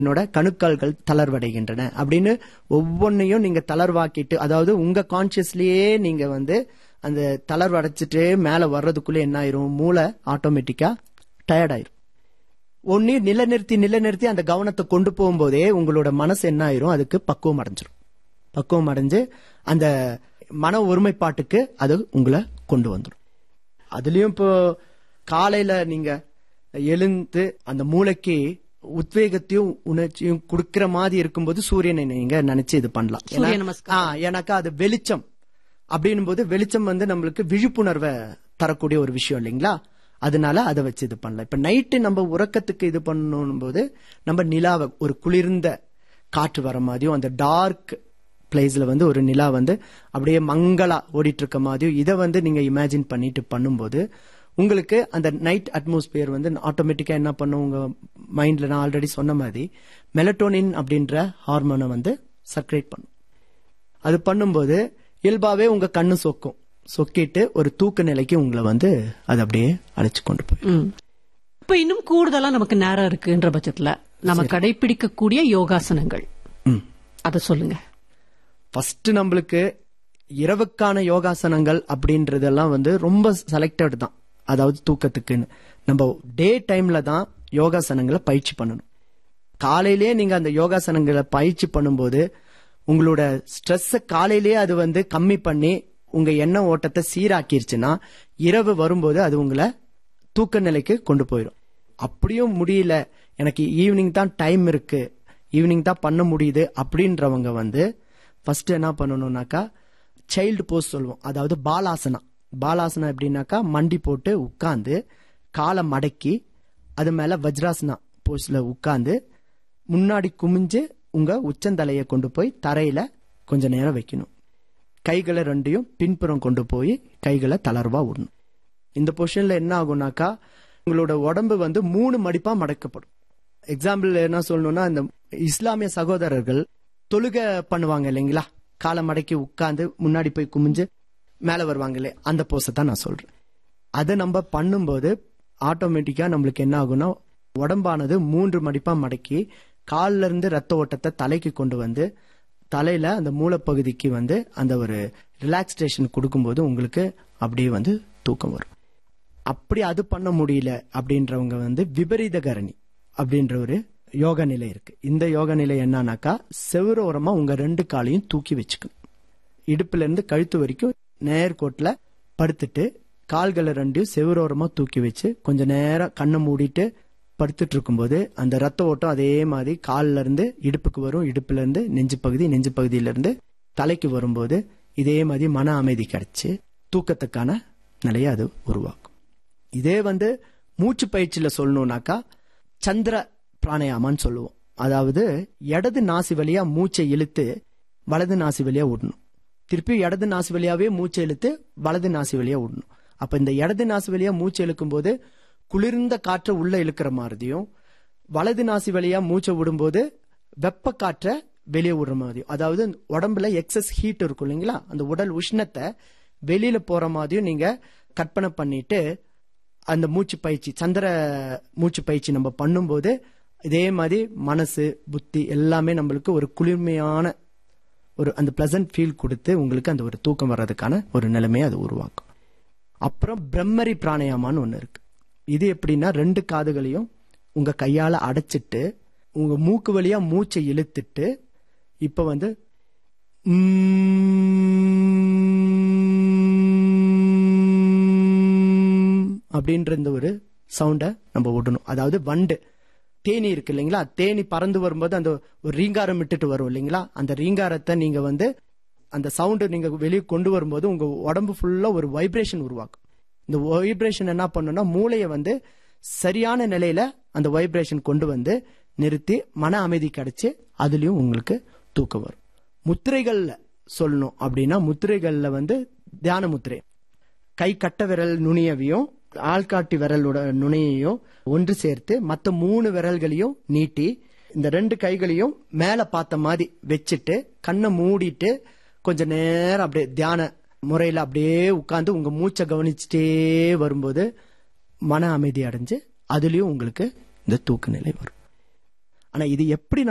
என்னோட கணுக்கால்கள் தளர்வடைகின்றன அப்படின்னு ஒவ்வொன்னையும் நீங்க தளர்வாக்கிட்டு அதாவது உங்க கான்சியஸ்லயே நீங்க வந்து அந்த தளர்வடைச்சிட்டு மேல வர்றதுக்குள்ள என்ன ஆயிரும் மூளை ஆட்டோமேட்டிக்கா டயர்ட் ஆயிரும் ஒன்னு நிலநிறுத்தி நிலநிறுத்தி அந்த கவனத்தை கொண்டு போகும்போதே உங்களோட மனசு என்ன ஆயிரும் அதுக்கு பக்குவம் அடைஞ்சிரும் பக்குவம் அடைஞ்சு அந்த மன ஒருமைப்பாட்டுக்கு அது உங்களை கொண்டு வந்துடும் அதுலயும் இப்போ காலையில நீங்க எழுந்து அந்த மூளைக்கு உத்வேகத்தையும் உணர்ச்சியும் கொடுக்கிற மாதிரி இருக்கும்போது சூரியனை நீங்க நினைச்சு இது பண்ணலாம் ஏன்னா- சூரிய நமஸ்காரம். ஆ, ஏன்னாக்கா அது வெளிச்சம் அப்படின்னும் போது வெளிச்சம் வந்து நம்மளுக்கு விழிப்புணர்வை தரக்கூடிய ஒரு விஷயம் இல்லைங்களா அதனால அதை வச்சு இது பண்ணலாம் இப்ப நைட்டு நம்ம உறக்கத்துக்கு இது பண்ணணும் போது நம்ம நிலாவை ஒரு குளிர்ந்த காற்று வர மாதிரியும் அந்த டார்க் பிளேஸ்ல வந்து ஒரு நிலா வந்து அப்படியே மங்களா ஓடிட்டு இருக்க மாதிரியும் இதை வந்து நீங்க இமேஜின் பண்ணிட்டு பண்ணும்போது உங்களுக்கு அந்த நைட் அட்மாஸ்பியர் வந்து ஆட்டோமேட்டிக்கா என்ன பண்ணும் உங்க மைண்ட்ல நான் ஆல்ரெடி சொன்ன மாதிரி மெலட்டோனின் அப்படின்ற ஹார்மோனை வந்து சர்க்குலேட் பண்ணும் அது பண்ணும்போது இயல்பாவே உங்க கண்ணு சொக்கும் சொக்கிட்டு ஒரு தூக்க நிலைக்கு உங்களை வந்து அது அப்படியே அழைச்சு கொண்டு போய் ம். இப்ப இன்னும் கூடுதலா நமக்கு நேரம் இருக்குன்ற பட்சத்துல நம்ம கடைபிடிக்கக்கூடிய யோகாசனங்கள் ம். அத சொல்லுங்க ஃபர்ஸ்ட் நம்மளுக்கு இரவுக்கான யோகாசனங்கள் அப்படின்றதெல்லாம் வந்து ரொம்ப செலக்டட் தான் அதாவது தூக்கத்துக்குன்னு நம்ம டே டைம்ல தான் யோகாசனங்களை பயிற்சி பண்ணணும் காலையிலேயே நீங்க அந்த யோகாசனங்களை பயிற்சி பண்ணும்போது உங்களோட ஸ்ட்ரெஸ் காலையிலேயே அது வந்து கம்மி பண்ணி உங்க எண்ண ஓட்டத்தை சீராக்கிருச்சுன்னா இரவு வரும்போது அது உங்களை தூக்க நிலைக்கு கொண்டு போயிடும் அப்படியும் முடியல எனக்கு ஈவினிங் தான் டைம் இருக்கு ஈவினிங் தான் பண்ண முடியுது அப்படின்றவங்க வந்து ஃபர்ஸ்ட் என்ன பண்ணணும்னாக்கா சைல்டு போஸ் சொல்லுவோம் அதாவது பாலாசனா பாலாசனா எப்படின்னாக்கா மண்டி போட்டு உட்கார்ந்து காலை மடக்கி அது மேல வஜ்ராசனா போஸ்ல உட்கார்ந்து முன்னாடி குமிஞ்சு உங்க உச்சந்தலையை கொண்டு போய் தரையில கொஞ்ச நேரம் வைக்கணும் கைகளை ரெண்டையும் பின்புறம் கொண்டு போய் கைகளை தளர்வா விடணும் இந்த பொசிஷன்ல என்ன ஆகும்னாக்கா உங்களோட உடம்பு வந்து மூணு மடிப்பா மடக்கப்படும் எக்ஸாம்பிள் என்ன சொல்லணும்னா இந்த இஸ்லாமிய சகோதரர்கள் தொழுகை பண்ணுவாங்க இல்லைங்களா காலை மடக்கி உட்கார்ந்து முன்னாடி போய் குமிஞ்சு மேல வருவாங்களே அந்த போஸை தான் நான் சொல்றேன் அதை நம்ம பண்ணும்போது ஆட்டோமேட்டிக்கா நம்மளுக்கு என்ன ஆகும்னா உடம்பானது மூன்று மடிப்பா மடக்கி கால்ல இருந்து ரத்த ஓட்டத்தை தலைக்கு கொண்டு வந்து தலையில அந்த மூலப்பகுதிக்கு வந்து அந்த ஒரு ரிலாக்ஸேஷன் கொடுக்கும்போது உங்களுக்கு அப்படியே வந்து தூக்கம் வரும் அப்படி அது பண்ண முடியல அப்படின்றவங்க வந்து விபரீத கரணி அப்படின்ற ஒரு யோக நிலை இருக்கு இந்த யோக நிலை என்னன்னாக்கா செவ்வரோரமா உங்க ரெண்டு காலையும் தூக்கி வச்சுக்கணும் இடுப்புல இருந்து கழுத்து வரைக்கும் நேர்கோட்டில் படுத்துட்டு கால்களை ரெண்டையும் செவ்வரோரமா தூக்கி வச்சு கொஞ்ச நேரம் கண்ணை மூடிட்டு படுத்துட்டு இருக்கும்போது அந்த ரத்த ஓட்டம் அதே மாதிரி கால்ல இருந்து இடுப்புக்கு வரும் இடுப்புல இருந்து நெஞ்சு பகுதி நெஞ்சு பகுதியில இருந்து தலைக்கு வரும்போது இதே மாதிரி மன அமைதி கிடைச்சு தூக்கத்துக்கான நிலையை அது உருவாக்கும் இதே வந்து மூச்சு பயிற்சியில சொல்லணும்னாக்கா சந்திர பிராணயாமான்னு சொல்லுவோம் அதாவது இடது நாசி வழியா மூச்சை இழுத்து வலது நாசி வழியா விடணும் திருப்பி இடது நாசி வழியாவே மூச்சை இழுத்து வலது நாசி வழியா விடணும் அப்ப இந்த இடது நாசி வழியா மூச்சை இழுக்கும் போது குளிர்ந்த காற்றை உள்ள இழுக்கிற மாதிரியும் வலது நாசி வழியா மூச்சை விடும்போது வெப்ப காற்றை வெளியே விடுற மாதிரியும் அதாவது உடம்புல எக்ஸஸ் ஹீட் இருக்கும் இல்லைங்களா அந்த உடல் உஷ்ணத்தை வெளியில போற மாதிரியும் நீங்க கற்பனை பண்ணிட்டு அந்த மூச்சு பயிற்சி சந்திர மூச்சு பயிற்சி நம்ம பண்ணும்போது இதே மாதிரி மனசு புத்தி எல்லாமே நம்மளுக்கு ஒரு குளிர்மையான ஒரு அந்த பிளசன்ட் ஃபீல் கொடுத்து உங்களுக்கு அந்த ஒரு தூக்கம் வர்றதுக்கான ஒரு நிலைமையை அது உருவாக்கும் அப்புறம் பிரம்மரி பிராணயாமான்னு ஒன்று இருக்கு இது எப்படின்னா ரெண்டு காதுகளையும் உங்க கையால அடைச்சிட்டு உங்க மூக்கு வழியா மூச்சை இழுத்துட்டு இப்ப வந்து உம் அப்படின்ற இந்த ஒரு சவுண்ட நம்ம விடணும் அதாவது வண்டு தேனி இருக்கு இல்லைங்களா தேனி பறந்து வரும்போது அந்த ஒரு ரீங்காரம் விட்டுட்டு வரும் இல்லைங்களா அந்த ரீங்காரத்தை நீங்க வந்து அந்த சவுண்டு நீங்க வெளியே கொண்டு வரும்போது உங்க உடம்பு ஃபுல்லா ஒரு வைப்ரேஷன் உருவாக்கும் இந்த வைப்ரேஷன் என்ன பண்ணுன்னா மூளையை வந்து சரியான நிலையில அந்த வைப்ரேஷன் கொண்டு வந்து நிறுத்தி மன அமைதி கிடைச்சு அதுலயும் உங்களுக்கு தூக்கம் வரும் முத்திரைகள்ல சொல்லணும் அப்படின்னா முத்திரைகள்ல வந்து தியான முத்திரை கை கட்ட விரல் நுனியவையும் ஆள்காட்டி விரலோட நுனியையும் ஒன்று சேர்த்து மற்ற மூணு விரல்களையும் நீட்டி இந்த ரெண்டு கைகளையும் மேல பார்த்த மாதிரி வச்சுட்டு கண்ணை மூடிட்டு கொஞ்ச நேரம் அப்படியே தியான முறையில அப்படியே உட்கார்ந்து உங்க மூச்சை கவனிச்சுட்டே வரும்போது மன அமைதி அடைஞ்சு அதுலயும் உங்களுக்கு இந்த தூக்க நிலை வரும் ஆனா இது எப்படி